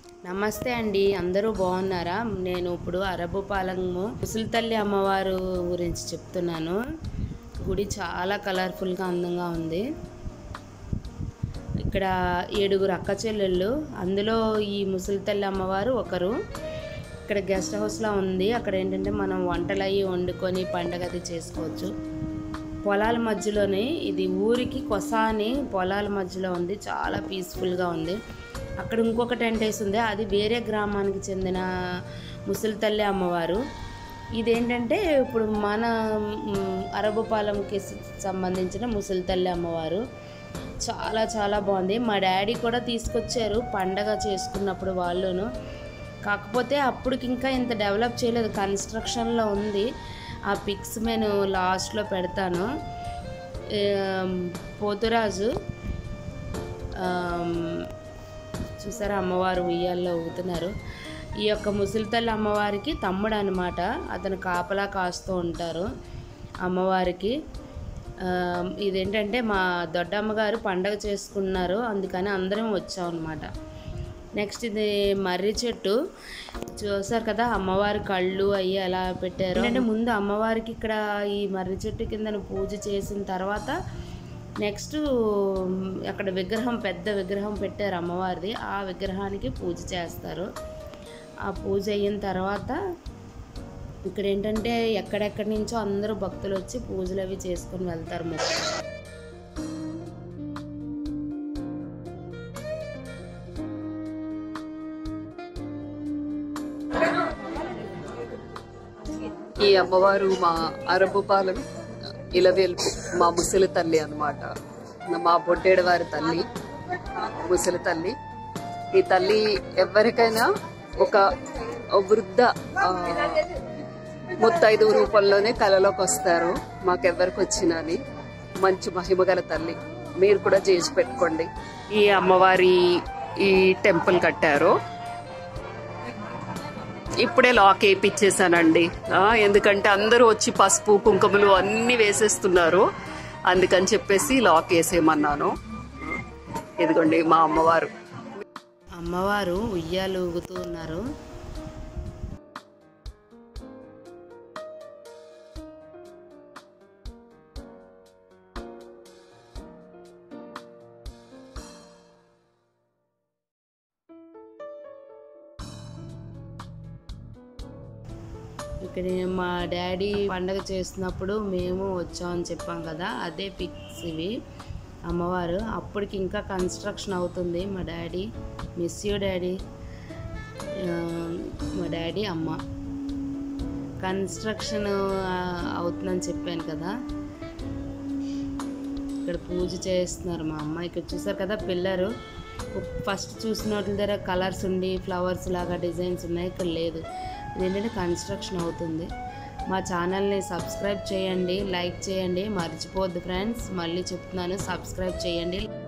నమస్తే అండి అందరూ బాగున్నారా నేను ఇప్పుడు అరబు పాలెము ముసలి తల్లి అమ్మవారు గురించి చెప్తున్నాను గుడి చాలా కలర్ఫుల్గా అందంగా ఉంది ఇక్కడ ఏడుగురు అక్క చెల్లెళ్ళు అందులో ఈ ముసలి తల్లి అమ్మవారు ఒకరు ఇక్కడ గెస్ట్ హౌస్లా ఉంది అక్కడ ఏంటంటే మనం వంటలు అవి వండుకొని పండగ అది చేసుకోవచ్చు పొలాల మధ్యలోనే ఇది ఊరికి కొస అని పొలాల మధ్యలో ఉంది చాలా పీస్ఫుల్గా ఉంది అక్కడ ఇంకొక టెంట్ వేసి ఉంది అది వేరే గ్రామానికి చెందిన ముసలి తల్లి అమ్మవారు ఇదేంటంటే ఇప్పుడు మన మ్, అరబుపాలెంకి స- సంబంధించిన ముసలి తల్లి అమ్మవారు చాలా చాలా బాగుంది మా డాడీ కూడా తీసుకొచ్చారు పండగ చేసుకున్నప్పుడు వాళ్ళును కాకపోతే అప్పటికి ఇంకా ఇంత డెవలప్ చేయలేదు కన్స్ట్రక్షన్లో ఉంది ఆ పిక్స్ నేను లాస్ట్లో పెడతాను ఏం, పోతురాజు ఆమ్, చూసారా అమ్మవారు ఉయ్యాల్లో ఊగుతున్నారు ఈ యొక్క ముసలితల్లి అమ్మవారికి తమ్ముడు అనమాట అతను కాపలా కాస్తూ ఉంటారు అమ్మవారికి ఆమ్, ఇదేంటంటే మా దొడ్డమ్మగారు పండగ చేసుకున్నారు అందుకని అందరం వచ్చాం అనమాట నెక్స్ట్ ఇది మర్రి చెట్టు చూసారు కదా అమ్మవారి కళ్ళు అవి ఎలా పెట్టారు అంటే ముందు అమ్మవారికి ఇక్కడ ఈ మర్రి చెట్టు కింద పూజ చేసిన తర్వాత నెక్స్ట్ అక్కడ విగ్రహం పెద్ద విగ్రహం పెట్టారు అమ్మవారిది ఆ విగ్రహానికి పూజ చేస్తారు ఆ పూజ అయిన తర్వాత ఇక్కడ ఏంటంటే ఎక్కడెక్కడి నుంచో అందరూ భక్తులు వచ్చి పూజలు అవి చేసుకొని వెళ్తారు మొక్కు ఈ అమ్మవారు మా అరబుపాలెం ఇలవేల్పు మా ముసలి తల్లి అన్నమాట మా బొడ్డేడు వారి తల్లి ముసలి తల్లి ఈ తల్లి ఎవరికైనా ఒక వృద్ధ ఆ, ముత్తైదు రూపంలోనే కళలోకి వస్తారు మాకెవ్వరికి వచ్చినని మంచి మహిమగల తల్లి మీరు కూడా చేసి పెట్టుకోండి ఈ అమ్మవారి ఈ టెంపుల్ కట్టారు ఇప్పుడే లాక్ వేయించేసానండి ఆ, ఎందుకంటే అందరూ వచ్చి పసుపు కుంకుమలు అన్ని వేసేస్తున్నారు అందుకని చెప్పేసి లాక్ వేసేయమన్నాను ఇదిగోండి మా అమ్మవారు అమ్మవారు ఉయ్యాలు ఊగుతూ ఉన్నారు ఇక్కడ మా డాడీ పండగ చేస్తున్నప్పుడు మేము వచ్చామని చెప్పాం కదా అదే పిక్స్ ఇవి అమ్మవారు అప్పటికి ఇంకా కన్స్ట్రక్షన్ అవుతుంది మా డాడీ మిస్ యూ డాడీ ఆ, మా డాడీ అమ్మ కన్స్ట్రక్షన్ ఆ, అవుతుందని చెప్పాను కదా ఇక్కడ పూజ చేస్తున్నారు మా అమ్మ ఇక్కడ చూసారు కదా పిల్లరు ఫస్ట్ చూసిన వాటి దగ్గర కలర్స్ ఉండి ఫ్లవర్స్ లాగా డిజైన్స్ ఉన్నాయి ఇక్కడ లేదు ఇదేంటంటే కన్స్ట్రక్షన్ అవుతుంది మా ఛానల్ని సబ్స్క్రైబ్ చేయండి లైక్ చేయండి మర్చిపోద్దు ఫ్రెండ్స్ మళ్ళీ చెప్తున్నాను సబ్స్క్రైబ్ చేయండి